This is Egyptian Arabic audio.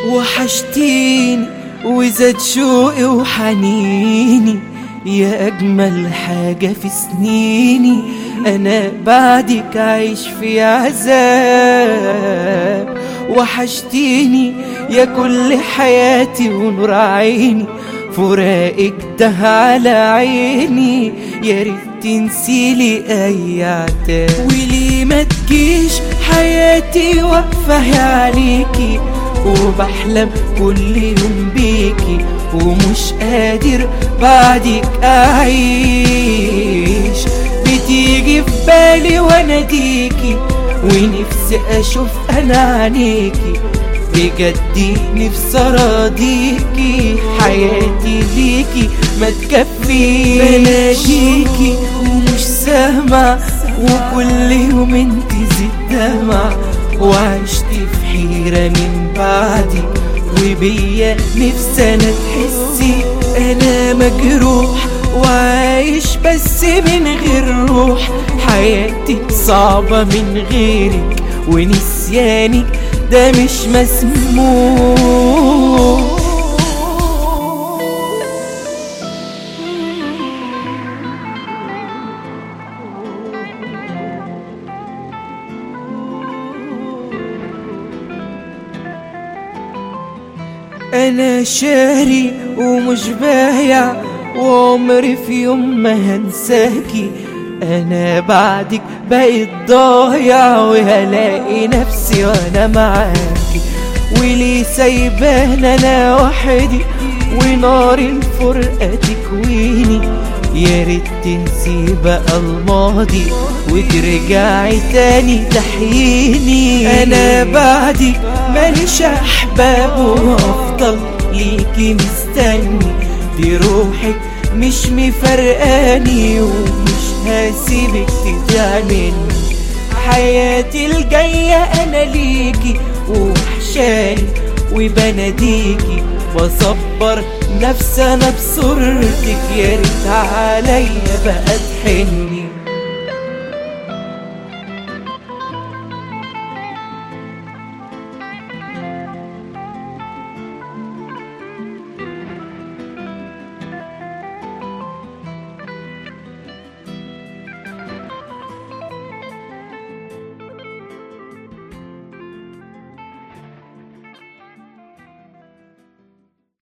وحشتيني وزاد شوقي وحنيني يا أجمل حاجة في سنيني أنا بعدك عايش في عذاب وحشتيني يا كل حياتي ونور عيني فراقك ده على عيني يا ريت تنسيلي أي عتاب وليه ما تجيش حياتي واقفة عليكي وبحلم كل يوم بيكي ومش قادر بعدك أعيش بتيجي في بالي واناديكي ونفسي أشوف أنا عينيكي بجد نفسي أراضيكي حياتي ليكي ما تكفي بناديكي ومش سامع وكل يوم انت زيد دمع وعشت في حيرة من بعدك وبيا نفسي انا تحسي انا مجروح وعايش بس من غير روح حياتي صعبة من غيرك ونسيانك ده مش مسموح انا شاري ومش بايع وعمري في يوم ما هنساكي انا بعدك بقيت ضايع وهلاقي نفسي وانا معاكي وليه سايبان انا وحدي ونار الفرقة تكويني يا ريت تنسي بقى الماضي وترجعي تاني تحييني انا بعدك ماليش احباب وافضل ليكي مستني دي روحك مش مفرقاني ومش هسيبك تضيع مني حياتي الجاية انا ليكي وحشاني وبناديكي بصبر نفسي انا بصورتك يا ريت عليا بقى تحني